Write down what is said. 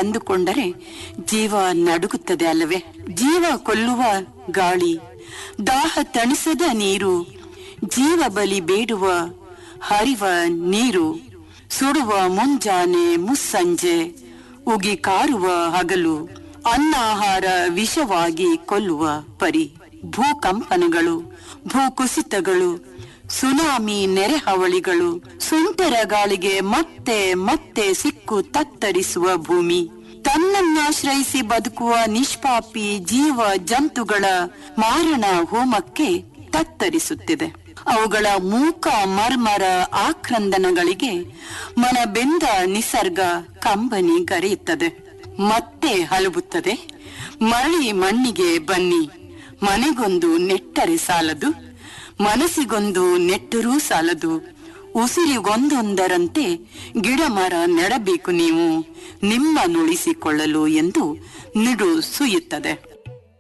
ತಂದುಕೊಂಡರೆ ಜೀವ ನಡುಗುತ್ತದೆ ಅಲ್ಲವೇ ಜೀವ ಕೊಲ್ಲುವ ಗಾಳಿ ದಾಹ ತಣಿಸದ ನೀರು ಜೀವ ಬಲಿ ಬೇಡುವ ಹರಿವ ನೀರು ಸುಡುವ ಮುಂಜಾನೆ ಮುಸ್ಸಂಜೆ ಉಗಿ ಕಾರುವ ಹಗಲು ಅನ್ನಾಹಾರ ವಿಷವಾಗಿ ಕೊಲ್ಲುವ ಪರಿ ಭೂಕಂಪನಗಳು ಭೂಕುಸಿತಗಳು ಸುನಾಮಿ ನೆರೆಹಾವಳಿಗಳು ಸುಂಟರ ಗಾಳಿಗೆ ಮತ್ತೆ ಮತ್ತೆ ಸಿಕ್ಕು ತತ್ತರಿಸುವ ಭೂಮಿ ತನ್ನನ್ನಾಶ್ರಯಿಸಿ ಬದುಕುವ ನಿಷ್ಪಾಪಿ ಜೀವ ಜಂತುಗಳ ಮಾರಣ ಹೋಮಕ್ಕೆ ತತ್ತರಿಸುತ್ತಿದೆ ಅವುಗಳ ಮೂಕ ಮರ್ಮರ ಆಕ್ರಂದನಗಳಿಗೆ ಮನ ಬೆಂದ ನಿಸರ್ಗ ಕಂಬನಿ ಗರೆಯುತ್ತದೆ ಮತ್ತೆ ಹಲಬುತ್ತದೆ ಮರಳಿ ಮಣ್ಣಿಗೆ ಬನ್ನಿ ಮನೆಗೊಂದು ನೆಟ್ಟರೆ ಸಾಲದು ಮನಸ್ಸಿಗೊಂದು ನೆಟ್ಟರೂ ಸಾಲದು ಉಸಿರಿಗೊಂದೊಂದರಂತೆ ಗಿಡ ಮರ ನೆಡಬೇಕು ನೀವು ನಿಮ್ಮ ನುಳಿಸಿಕೊಳ್ಳಲು ಎಂದು ನಿಡು ಸುಯುತ್ತದೆ